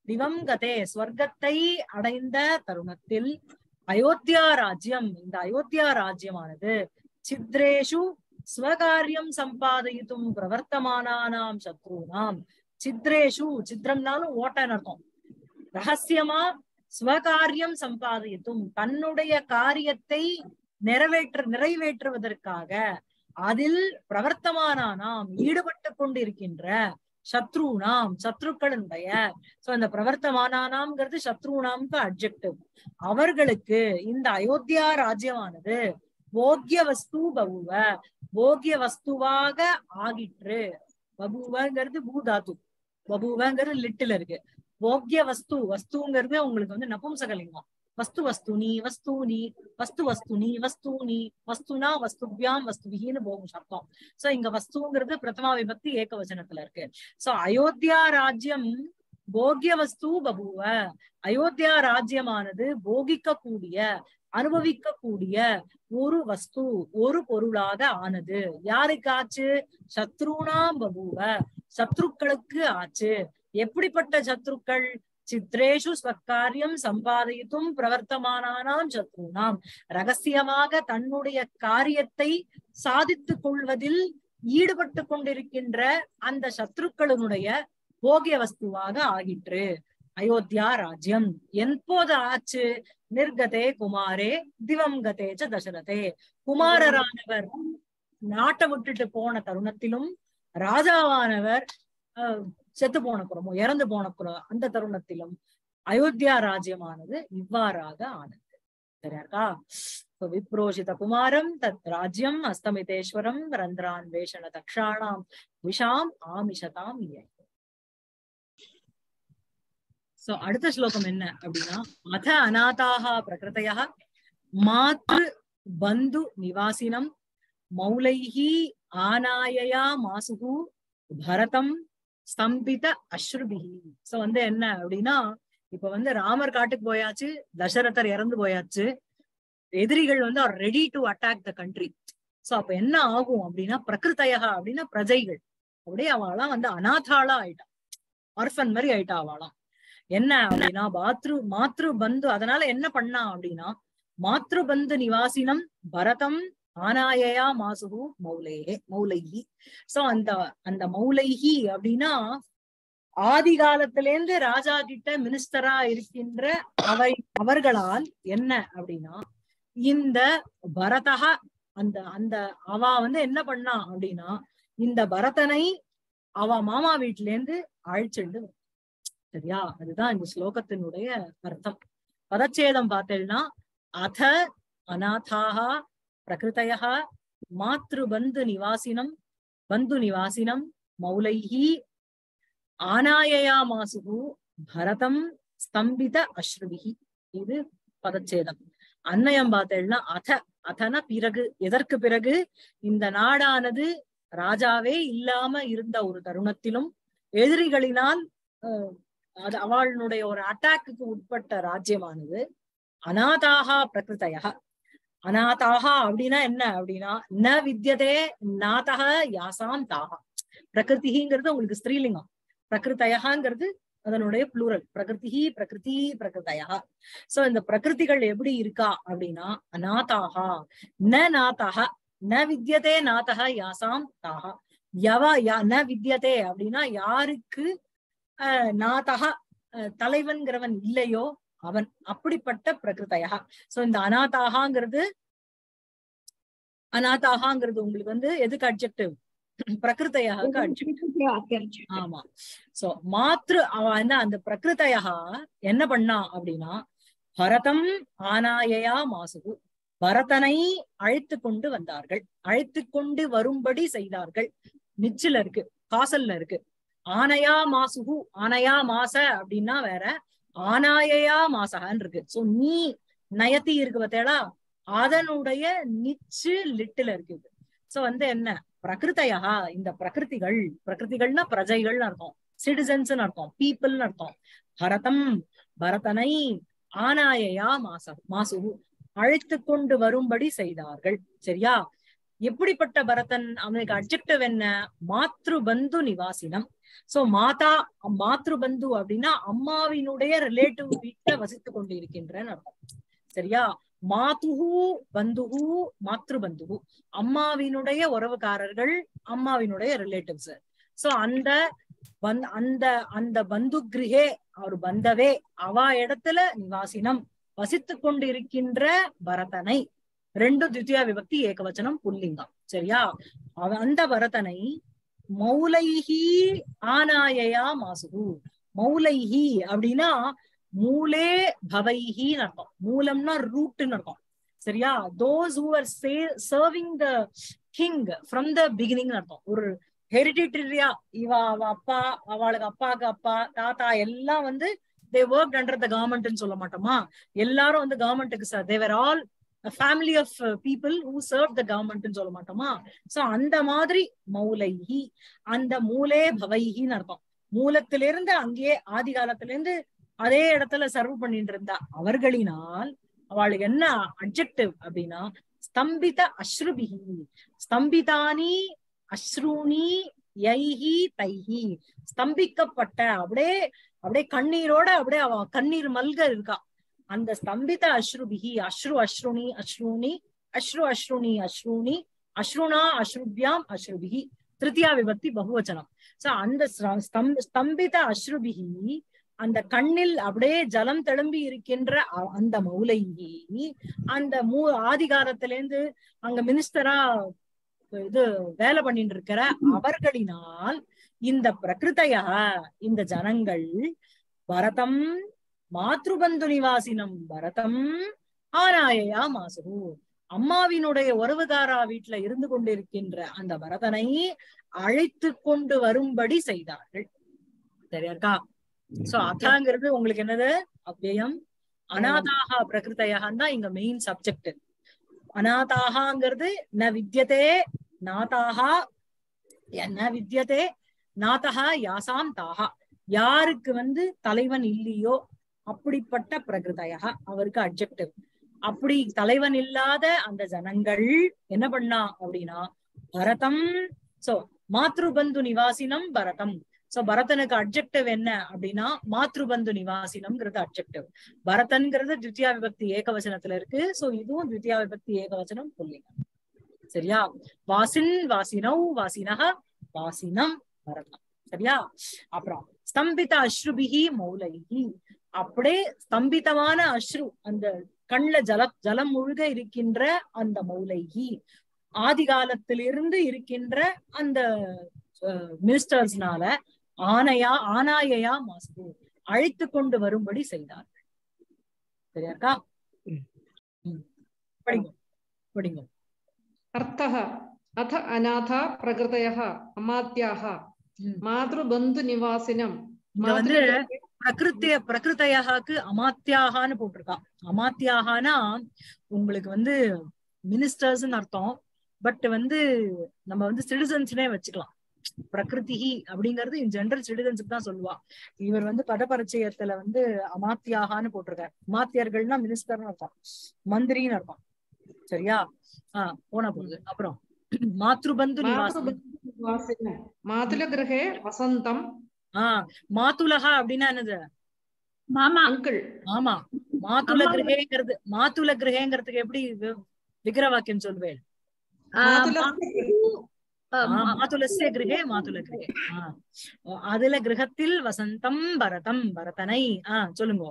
திவம் கதே ஸ்வர்க்கத்தை அடைந்த தருணத்தில் அயோத்தியா ராஜ்யம் இந்த அயோத்தியா ராஜ்யமானது சித்ரேஷு ஸ்வகாரியம் சம்பாதயித்தும் பிரவர்த்தமானானாம் சத்ருனாம் சித்ரேஷு சித்ரம்னாலும் ஓட்டன்னு அர்த்தம் ரகசியமா ஸ்வகாரியம் சம்பாதித்தும் தன்னுடைய காரியத்தை நிறைவேற்ற நிறைவேற்றுவதற்காக அதில் பிரவர்த்தமானானாம் ஈடுபட்டு கொண்டிருக்கின்ற சத்ருனாம் சத்ருக்களுடைய சோ அந்த பிரவர்த்தமானானாம்ங்கிறது சத்ருனாம்க்கு அப்ஜெக்டிவ் அவர்களுக்கு இந்த அயோத்தியா ராஜ்யமானது போக்கிய வஸ்து பகுவ போக்கிய வஸ்துவாக ஆகிற்று பபுவங்கிறது பூதாத்து பபுவங்கிறது லிட்டில் இருக்கு போக்கிய வஸ்து வஸ்துங்கிறது உங்களுக்கு வந்து நபும்சகலிங்கம் வஸ்து வஸ்துனி வஸ்தூனி வஸ்து வஸ்துனி வஸ்தூனி வஸ்துனா வஸ்துபியாம் வஸ்துபின்னு போகும் சப்தம் சோ இங்க வஸ்துங்கிறது பிரதமா விபக்தி ஏகவசனத்துல இருக்கு சோ அயோத்தியா ராஜ்யம் போக்கிய வஸ்து பபுவ அயோத்தியா ராஜ்யமானது போகிக்க கூடிய அனுபவிக்க கூடிய ஒரு வஸ்து ஒரு பொருளாக ஆனது யாருக்கு ஆச்சு சத்ருணாம் பபுவ சத்ருக்களுக்கு ஆச்சு எப்படிப்பட்ட சத்ருக்கள் சித்ரேஷு ஸ்வக்காரியம் சம்பாதித்தும் பிரவர்த்தமானானாம் சத்ருனாம் ரகசியமாக தன்னுடைய காரியத்தை சாதித்துக் கொள்வதில் ஈடுபட்டு கொண்டிருக்கின்ற அந்த சத்ருக்களினுடைய போகிய வஸ்துவாக ஆகிற்று அயோத்தியா ராஜ்யம் எப்போது ஆச்சு நிர்கதே குமாரே திவம் கதே ச தசரதே குமாரரானவர் நாட்டை விட்டுட்டு போன தருணத்திலும் ராஜாவானவர் அஹ், செத்து போன புறமும் இறந்து போன புறம் அந்த தருணத்திலும் அயோத்தியா ராஜ்யமானது இவ்வாறாக ஆனது சரியாக்கா So, விப்ரோஷித குமாரம் தத் ராஜ்யம் அஸ்தமிதேஸ்வரம் ரந்திரான்வேஷண தக்ஷாணாம் விஷாம் ஆமிஷதாம் இயை சோ அடுத்த ஸ்லோகம் என்ன அப்படின்னா அத அநாதாக பிரகிருதய மாத்ரு பந்து நிவாசினம் மௌலைஹி ஆனாயயா மாசுகு பரதம் ஸ்தம்பித அஸ்ருபிஹி சோ வந்து என்ன அப்படின்னா இப்ப வந்து ராமர் காட்டுக்கு போயாச்சு தசரதர் இறந்து போயாச்சு எதிரிகள் வந்து are ready to attack the country so அப்ப என்ன ஆகும் அப்படின்னா பிரகிருதயா அப்படின்னா பிரஜைகள் அப்படியே அவளாம் வந்து அநாதாளா ஆயிட்டா ஆர்ஃபன் மாதிரி ஆயிட்டா அவளாம் என்ன அப்படின்னா பாத்ரு மாத்ரு பந்து அதனால என்ன பண்ணா அப்படின்னா மாத்ரு பந்து நிவாசினம் பரதம் ஆனாயயா மாசுகு மௌலேயே மௌலைஹி சோ அந்த அந்த மௌலைஹி அப்படின்னா ஆதி காலத்திலேந்து ராஜா கிட்ட மினிஸ்டரா இருக்கின்ற அவை அவர்களால் என்ன அப்படின்னா இந்த பரதக அந்த அந்த அவ வந்து என்ன பண்ணா அப்படின்னா இந்த பரதனை அவ மாமா வீட்டுல இருந்து அழைச்சிண்டு சரியா அதுதான் இந்த ஸ்லோகத்தினுடைய அர்த்தம் பதச்சேதம் பார்த்தேன்னா அத அநாதாக பிரகிருதய மாத்ரு பந்து நிவாசினம் பந்து நிவாசினம் மௌலைஹி ஆனாயயா மாசுகு பரதம் ஸ்தம்பித அஸ்ருபிகி இது பதச்சேதம் அன்னயம் பார்த்தேன்னா அத அதன பிறகு எதற்கு பிறகு இந்த நாடானது ராஜாவே இல்லாம இருந்த ஒரு தருணத்திலும் எதிரிகளினால் அஹ், அது அவளுடைய ஒரு அட்டாக்குக்கு உட்பட்ட ராஜ்யமானது அநாதாக பிரகிருதயா அநாதாக அப்படின்னா என்ன அப்படின்னா ந வித்யதே நாதக யாசாம் தாகா பிரகிருதிங்கிறது உங்களுக்கு ஸ்திரீலிங்கம் பிரகிருதயகாங்கிறது அதனுடைய ப்ளூரல் பிரகிருதி பிரகிருதி பிரகிருதயா சோ இந்த பிரகிருதிகள் எப்படி இருக்கா அப்படின்னா அநாதாகா ந நாதக ந வித்யதே நாதக யாசாம் தாகா யவ யா ந வித்யதே அப்படின்னா யாருக்கு அஹ், நாதக அஹ், தலைவன்கிறவன் இல்லையோ அவன் அப்படிப்பட்ட பிரகிருதயா சோ இந்த அநாதாகாங்கிறது அநாதாகாங்கிறது உங்களுக்கு வந்து எதுக்கு அட்ஜெக்டிவ் பிரகிருதையாக அட்ஜெக்டிவ் ஆமா சோ மாத்ரு அவ என்ன அந்த பிரகிருதையா என்ன பண்ணா அப்படின்னா பரதம் ஆனாயயா மாசுகு பரதனை அழைத்து கொண்டு வந்தார்கள் அழைத்து கொண்டு வரும்படி செய்தார்கள் நிச்சில இருக்கு காசல்ல இருக்கு ஆனையா மாசுகு ஆனையா மாச அப்படின்னா வேற ஆனாயயா மாசகன்னு இருக்கு சோ நீ நயத்தி இருக்கு பார்த்தேடா அதனுடைய நிச்சு லிட்டில இருக்கு சோ வந்து என்ன பிரகிருதையா இந்த பிரகிருதிகள் பிரகிருதிகள்னா பிரஜைகள்னு அர்த்தம் சிட்டிசன்ஸ் அர்த்தம் பீப்புள்னு அர்த்தம் பரதம் பரதனை ஆனாயயா மாச மாசு அழைத்து கொண்டு வரும்படி செய்தார்கள் சரியா எப்படிப்பட்ட பரதன் அவனுக்கு அப்ஜெக்டிவ் என்ன மாத்ரு பந்து நிவாசினம் சோ மாதா மாத்ரு பந்து அப்படின்னா அம்மாவினுடைய ரிலேட்டிவ் வீட்டுல வசித்து கொண்டு இருக்கின்றன்னு அர்த்தம் சரியா மாதுகு பந்துகு மாத்ரு பந்துகு அம்மாவினுடைய உறவுக்காரர்கள் அம்மாவினுடைய ரிலேட்டிவ்ஸ் சோ அந்த பந்த் அந்த அந்த பந்து கிரகே அவர் பந்தவே அவா இடத்துல நிவாசினம் வசித்து கொண்டு இருக்கின்ற பரதனை ரெண்டு தித்தியா விபக்தி ஏகவச்சனம் புல்லிங்கம் சரியா அவ- அந்த பரதனை மௌலைஹி ஆனாயயா மாசுகு மௌலைஹி அப்படின்னா மூலே பவைஹின்னு அர்த்தம் மூலம்னா ரூட்னு அர்த்தம் சரியா those who are serving the king from the beginning அர்த்தம் ஒரு ஹெரிடிட்டரியா இவ அவ அப்பா அவளுக்கு அப்பாக்கு அப்பா தாத்தா எல்லாம் வந்து தே ஒர்க் அண்டர் த கவர்மெண்ட்னு சொல்ல மாட்டோமா எல்லாரும் வந்து கவர்மெண்ட்டுக்கு they are all family of people who serve the கவர்மெண்ட்னு சொல்ல மாட்டோமா சோ அந்த மாதிரி மௌலைஹி அந்த மூலே பவைஹின்னு அர்த்தம் மூலத்திலிருந்து அங்கேயே ஆதி காலத்துல இருந்து அதே இடத்துல சர்வ் பண்ணிட்டு இருந்தா அவர்களினால் அவளுக்கு என்ன அப்ஜெக்டிவ் அப்படின்னா ஸ்தம்பித அஸ்ருபிஹி ஸ்தம்பிதானி அஸ்ரூனி யைஹி தைஹி ஸ்தம்பிக்கப்பட்ட அப்படியே அப்படியே கண்ணீரோட அப்படியே அவ கண்ணீர் மல்க இருக்கா அந்த ஸ்தம்பித அஸ்ருபிஹி அஸ்ரு அஸ்ருணி அஸ்ருணி அஸ்ரு அஸ்ருணி அஸ்ருணி அஸ்ருணா அஸ்ருபியாம் அஸ்ருபிஹி திருத்தியா விபக்தி பகுவச்சனம் சோ அந்த ஸ்ர- ஸ்தம்- ஸ்தம்பித அஸ்ருபிஹி அந்த கண்ணில் அப்படியே ஜலம் தழும்பி இருக்கின்ற அ- அந்த மௌலைகி அந்த மூ ஆதி காலத்திலேருந்து அங்க மினிஸ்டரா இது வேலை பண்ணிட்டு இருக்கிற அவர்களினால் இந்த பிரகிருதைய இந்த ஜனங்கள் பரதம் மாத்ருபந்து நிவாசினம் பரதம் ஆனாயயா மாசுரு அம்மாவினுடைய உறவுகாரா வீட்டுல இருந்து கொண்டிருக்கின்ற அந்த பரதனை அழைத்து கொண்டு வரும்படி செய்தார்கள் சரியா இருக்கா சோ அதாங்கிறது உங்களுக்கு என்னது அவ்யயம் அநாதாக பிரகிருத்தையான் தான் இங்க மெயின் சப்ஜெக்ட் அநாதாகங்கிறது ந வித்யதே நாதாகா ந வித்யதே நாதகா யாசாம் தாகா யாருக்கு வந்து தலைவன் இல்லையோ அப்படிப்பட்ட பிரகிருதையா அவருக்கு அப்ஜெக்டிவ் அப்படி தலைவன் இல்லாத அந்த ஜனங்கள் என்ன பண்ணா அப்படின்னா பரதம் சோ மாத்ருபந்து நிவாசினம் பரதம் சோ பரதனுக்கு அப்ஜெக்டிவ் என்ன அப்படின்னா மாத்ருபந்து நிவாசினம்ங்கிறது அப்ஜெக்டிவ் பரதன்கிறது தித்யா விபக்தி ஏகவசனத்துல இருக்கு சோ இதுவும் தித்யா விபக்தி ஏகவசனம் புல்லிங்கம் சரியா வாசின் வாசினௌ வாசினஹ வாசினம் பரதம் சரியா அப்புறம் ஸ்தம்பித அஸ்ருபிஹி மௌலைஹி அப்படியே ஸ்தம்பிதமான அஸ்ரு அந்த கண்ல ஜல ஜலம் முழுக இருக்கின்ற அந்த மௌலைஹி ஆதி காலத்திலிருந்து இருக்கின்ற அந்த மினிஸ்டர்ஸ்னால ஆனையா ஆனாயையா மாசு அழைத்து கொண்டு வரும்படி செய்தார்கள் சரியாக்கா ம். படிங்க படிங்க अर्थः अथ अनाथा प्रकृतयः अमात्याः ம். मातृबन्धुनिवासिनं இங்க வந்து பிரகிருத்திய பிரகிருத்தையாக்கு அமாத்தியாகான்னு போட்டிருக்கா அமாத்தியாகானா உங்களுக்கு வந்து மினிஸ்டர்ஸ்னு அர்த்தம் பட் வந்து நம்ம வந்து சிட்டிசன்ஸ்னே வச்சுக்கலாம் பிரகிருதி அப்படிங்கிறது இன் ஜெனரல் சிட்டிசன்ஸுக்கு தான் சொல்லுவா இவர் வந்து பதபரிச்சயத்துல வந்து அமாத்தியாகான்னு போட்டிருக்காரு அமாத்தியர்கள்னா மினிஸ்டர்னு அர்த்தம் மந்திரின்னு அர்த்தம் சரியா ஆஹ் போனா போகுது அப்புறம் மாத்ருபந்து நிவாசம் मातृबन्धुनिवासिनं मातुलगृहे वसन्तं ஆஹ் மாத்துலகா அப்படின்னா என்னது மாமா अङ्कल् ஆமா மாதுல அம்மா கிரகங்கிறது மாதுல கிரகங்கிறதுக்கு எப்படி வி- விக்கிர வாக்கியம் சொல்வேன் मातुलस्य மாதுலசிய கிரகே மாதுல கிரகே ஆஹ் அதுல கிரகத்தில் வசந்தம் பரதம் பரதனை ஆஹ் சொல்லுங்க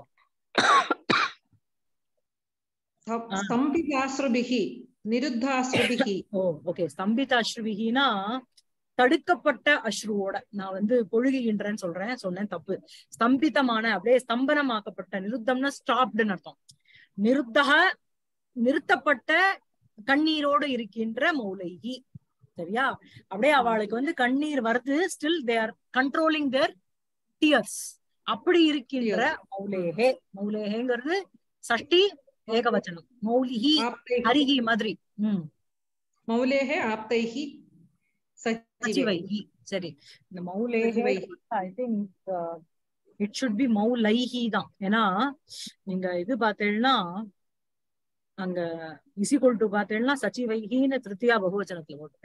स्तम्भिताश्रुभिः निरुद्धाश्रुभिः ஓ ஓகே ஸ்தம்பித அஸ்ருவிகினா தடுக்கப்பட்ட அஸ்ருவோட நான் வந்து பொழுகுகின்றேன்னு சொல்றேன் சொன்னேன் தப்பு ஸ்தம்பிதமான அப்படியே ஸ்தம்பனமாக்கப்பட்ட நிருத்தம்னா ஸ்டாப்டுன்னு அர்த்தம் நிருத்தக நிறுத்தப்பட்ட கண்ணீரோடு இருக்கின்ற மௌலைகி சரியா அப்படியே அவளுக்கு வந்து கண்ணீர் வருது still they are controlling their tears அப்படி இருக்கின்ற மௌலேகே மௌலேகேங்கிறது சஷ்டி ஏகவச்சனம் மௌலிஹி आप्तैः ஹரிஹி மாதிரி உம் मौलेः आप्तैः सचिवैः சச்சிவைஹி சரி இந்த மௌலேகே சச்சிவைஹி. I think it should be மௌலைஹி தான் ஏன்னா நீங்க இது பார்த்தீங்கன்னா அங்க இசிகொல் டு பார்த்தீங்கன்னா சச்சிவைஹின்னு திருத்தியா பகுவச்சனத்துல போட்டுருக்காரு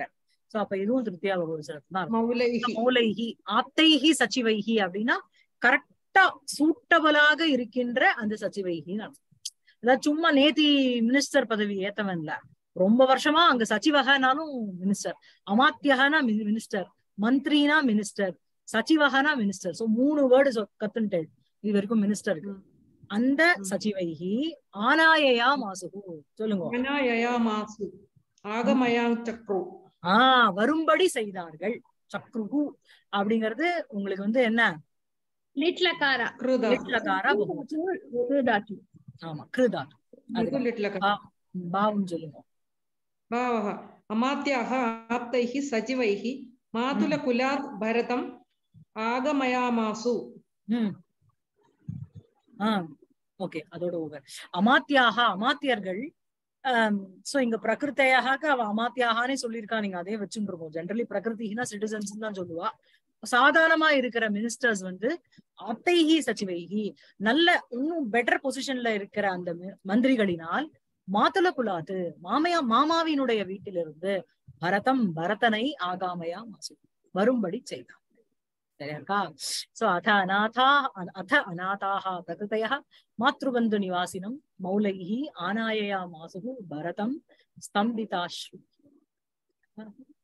சோ அப்ப இதுவும் திருப்தியா பகுவசனம் தான் இருக்கும். மௌலைஹி மூலைஹி ஆத்தைஹி சச்சிவைஹி அப்படின்னா கரெக்டா சூட்டபிளாக இருக்கின்ற அந்த சச்சிவைஹின்னு அர்த்தம் அதாவது சும்மா நேத்தி மினிஸ்டர் பதவி ஏத்தவன் இல்ல ரொம்ப வருஷமா அங்க சச்சிவகனாலும் மினிஸ்டர் அமாத்தியகனா மினிஸ்டர் மந்திரினா மினிஸ்டர் சச்சிவகனா மினிஸ்டர் சோ மூணு வேர்டு கத்துன்ட்டேன் இது வரைக்கும் மினிஸ்டருக்கு அந்த சச்சிவைஹி ஆனாயயா மாசுகு சொல்லுங்க அனாயயாமாசு ஆகமயாங் சக்ரு ஆஹ் வரும்படி செய்தார்கள் சக்ருகு அப்படிங்கிறது உங்களுக்கு வந்து என்ன லிட்லகார கிருதா லிட்லகாரா பகுவச்சனம். கிருதாத்து ஆமா கிருதா மிகு லிட்லக பாவம் சொல்லுங்க भावः अमात्याः आप्तैः सचिवैः मातुलकुलात् भरतम् आगमयामासु ம் ஆஹ் ஓகே அதோட ஓவர் அமாத்தியாக அமாத்தியர்கள் சோ இங்க பிரகிருத்தையாக அவ அமாத்தியாகனே சொல்லியிருக்கா நீங்க அதே வச்சுட்டு இருக்கோம் ஜென்ரலி பிரகிருதினா சிட்டிசன்ஸ் தான் சொல்லுவா சாதாரணமா இருக்கிற மினிஸ்டர்ஸ் வந்து அத்தைஹி சச்சிவைஹி நல்ல இன்னும் பெட்டர் பொசிஷன்ல இருக்கிற அந்த மி- மந்திரிகளினால் மாதுல குலாத்து மாமையா மாமாவினுடைய வீட்டிலிருந்து பரதம் பரதனை ஆகாமையா மாசு வரும்படி செய்தான் சரியா இருக்கா சோ அத அநாதா அத அநாதாக பிரகிருதய மாத்ருபந்து நிவாசினம் மௌலைஹி ஆனாயயா மாசுகு பரதம் ஸ்தம்பிதாஸ்ரு